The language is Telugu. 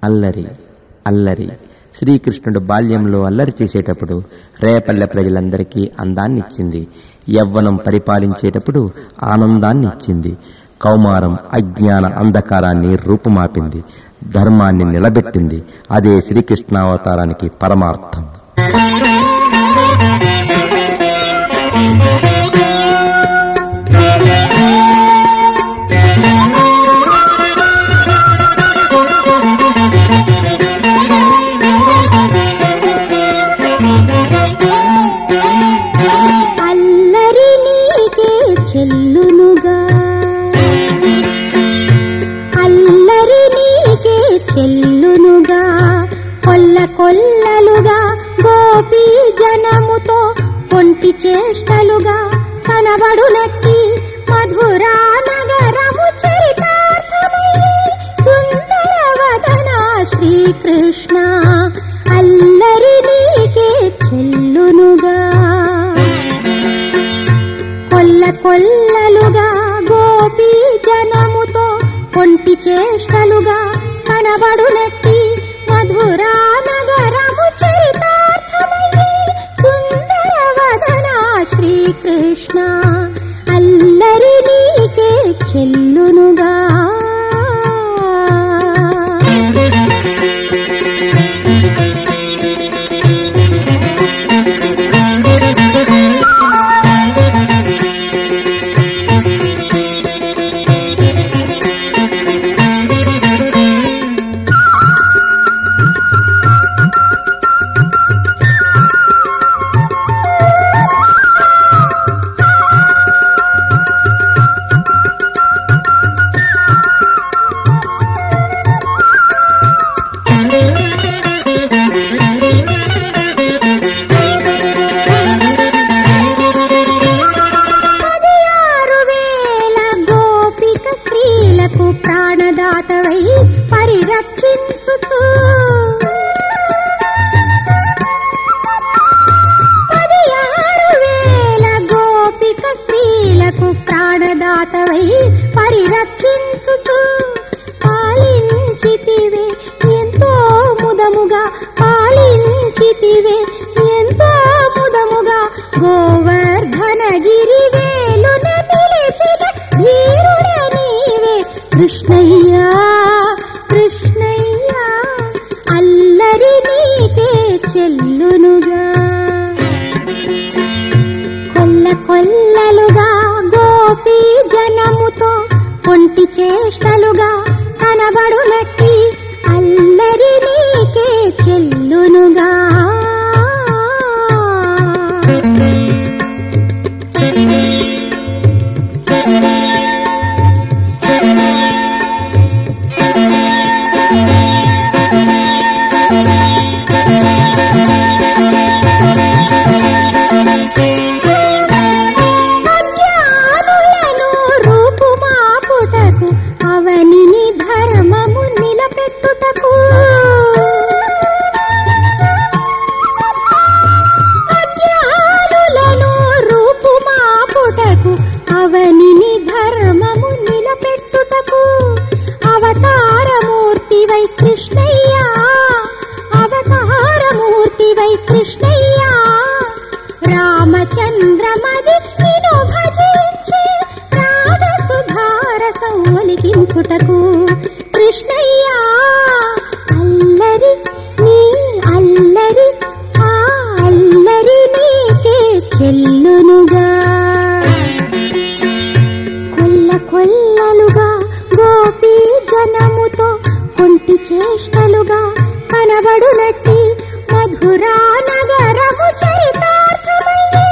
అల్లరి అల్లరి శ్రీకృష్ణుడు బాల్యంలో అల్లరి చేసేటప్పుడు రేపల్లె ప్రజలందరికీ అందాన్ని ఇచ్చింది యవ్వనం పరిపాలించేటప్పుడు ఆనందాన్ని ఇచ్చింది కౌమారం అజ్ఞాన అంధకారాన్ని రూపుమాపింది ధర్మాన్ని నిలబెట్టింది అదే శ్రీకృష్ణావతారానికి పరమార్థం అల్లరి నీకే చెల్లునుగా అల్లరి నీకే చెల్లునుగా కొల్ల కొల్లలుగా గోపీ జనముతో కొంటి చేష్టలుగా కనబడునట్టి మధురా నగరము చరితార్థమై సుందరవదన శ్రీకృష్ణ అల్లరి నీకే చెల్లునుగా కొల్ల కొల్లలుగా గోపీ జనముతో కొంటి చేష్టలుగా కనబడునట్టి మధురా నగరము చరితార్థమై సుందరవదన శ్రీకృష్ణ అల్లరి నీకే చెల్లునుగా ఆరు వేల గోపిక స్త్రీలకు ప్రాణదాతవై పరిరక్షించుచు పది ఆరు వేల గోపిక స్త్రీలకు ప్రాణదాతవై పరిరక్షించుచు పాలించితివే ఎంతో ముదముగా పాలించితివే ఎంతో ముదముగా గోవర్ధనగిరి వేలున నిలిపిన ధీరుడ నీవే కృష్ణయ్యా కృష్ణయ్యా అల్లరి నీకే చెల్లునుగా కొల్ల కొల్లలుగా గోపీ జనముతో కొంటి చేష్టలుగా కనబడునట్టి అల్లరి నీకే చెల్లునుగా అజ్ఞానులను రూపుమాపుటకు అవనిని ధర్మము నిలబెట్టుటకు అజ్ఞానులను రూపుమాపుటకు అవనిని ధర్మము నిలబెట్టుటకు అవతారమూర్తివై కృష్ణయ్యా అవతారమూర్తివై కృష్ణయ్యా రామచంద్రమది నిను భజించి రాధసుధారసం ఒలికించుటకు కృష్ణయ్యా అల్లరి నీ అల్లరి ఆ అల్లరి నీకే చెల్లునుగా కొల్ల కొల్లలుగా గోపీ జనముతో కొంటి చేష్టలుగా కనబడునట్టి మధురా నగరము చరితార్థమయ్యే